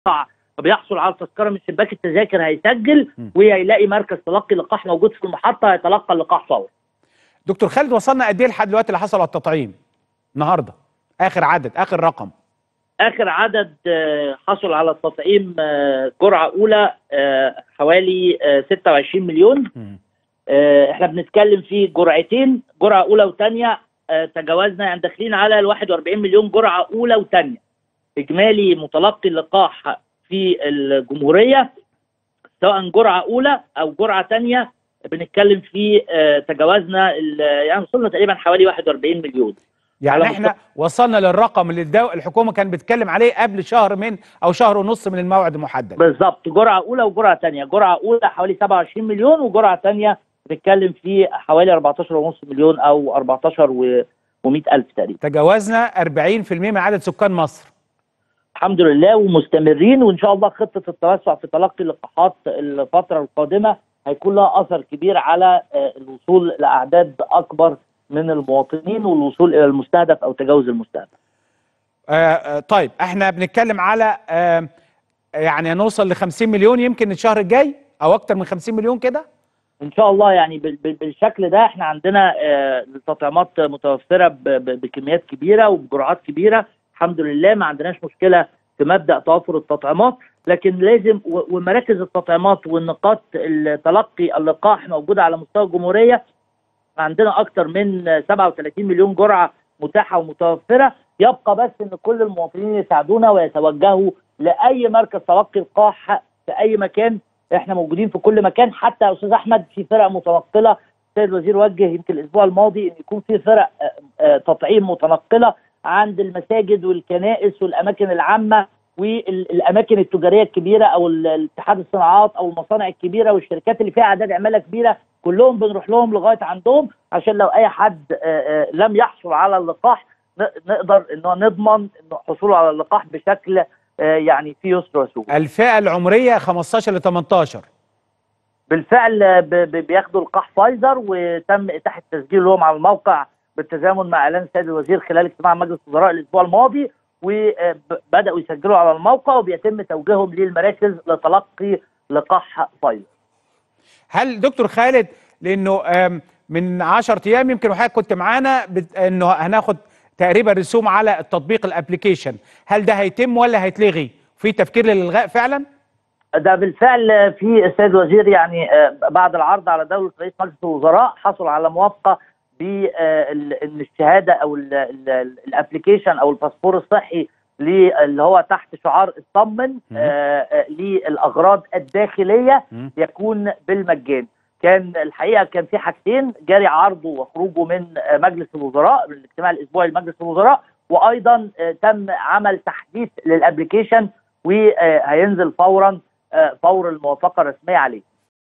بيحصل على تذكره من شباك التذاكر هيسجل وهيلاقي مركز تلقي لقاح موجود في المحطه هيتلقى اللقاح فورا. دكتور خالد وصلنا قد ايه لحد دلوقتي اللي حصل على التطعيم النهارده اخر عدد اخر رقم اخر عدد حصل على التطعيم جرعه اولى حوالي 26 مليون احنا بنتكلم في جرعتين جرعه اولى وثانيه تجاوزنا يعني داخلين على ال 41 مليون جرعه اولى وثانيه اجمالي متلقي اللقاح في الجمهوريه سواء جرعه اولى او جرعه ثانيه بنتكلم في تجاوزنا يعني وصلنا تقريبا حوالي 41 مليون يعني احنا وصلنا للرقم اللي الدو... الحكومه كانت بتتكلم عليه قبل شهر من او شهر ونص من الموعد المحدد بالظبط جرعه اولى وجرعه ثانيه جرعه اولى حوالي 27 مليون وجرعه ثانيه بنتكلم في حوالي 14 ونص مليون او 14 و و100 الف تقريبا تجاوزنا 40% من عدد سكان مصر الحمد لله ومستمرين وان شاء الله خطه التوسع في تلقي اللقاحات الفتره القادمه هيكون لها اثر كبير على الوصول لاعداد اكبر من المواطنين والوصول الى المستهدف او تجاوز المستهدف. آه طيب احنا بنتكلم على آه يعني نوصل ل 50 مليون يمكن الشهر الجاي او اكتر من 50 مليون كده؟ ان شاء الله يعني بالشكل ده احنا عندنا آه تطعيمات متوفره بكميات كبيره وبجرعات كبيره الحمد لله ما عندناش مشكله في مبدا توفر التطعيمات لكن لازم ومراكز التطعيمات والنقاط تلقي اللقاح موجوده على مستوى الجمهوريه عندنا اكثر من 37 مليون جرعه متاحه ومتوفره يبقى بس ان كل المواطنين يساعدونا ويتوجهوا لاي مركز تلقي لقاح في اي مكان احنا موجودين في كل مكان حتى يا استاذ احمد في فرق متنقله السيد الوزير وجه يمكن الاسبوع الماضي ان يكون في فرق تطعيم متنقله عند المساجد والكنائس والاماكن العامه والاماكن التجاريه الكبيره او الاتحاد الصناعات او المصانع الكبيره والشركات اللي فيها اعداد عماله كبيره كلهم بنروح لهم لغايه عندهم عشان لو اي حد لم يحصل على اللقاح نقدر انه نضمن انه حصوله على اللقاح بشكل يعني فيه يسر وسهوله. الفئه العمريه 15 ل 18 بالفعل بياخدوا لقاح فايزر وتم اتاحه تسجيل لهم على الموقع بالتزامن مع اعلان السيد الوزير خلال اجتماع مجلس الوزراء الاسبوع الماضي وبداوا يسجلوا على الموقع وبيتم توجيههم للمراكز لتلقي لقاح فايزر. هل دكتور خالد لانه من 10 ايام يمكن وحضرتك كنت معانا انه هناخد تقريبا رسوم على التطبيق الابلكيشن هل ده هيتم ولا هيتلغي في تفكير للالغاء فعلا ده بالفعل في السيد الوزير يعني بعد العرض على دوله رئيس مجلس الوزراء حصل على موافقه بان الشهاده او الابلكيشن او الباسبور الصحي اللي هو تحت شعار اطمن آه للاغراض الداخليه يكون بالمجان كان الحقيقه كان في حاجتين جاري عرضه وخروجه من مجلس الوزراء من الاجتماع الاسبوعي لمجلس الوزراء وايضا آه تم عمل تحديث للابلكيشن وهينزل فورا آه فور الموافقه الرسميه عليه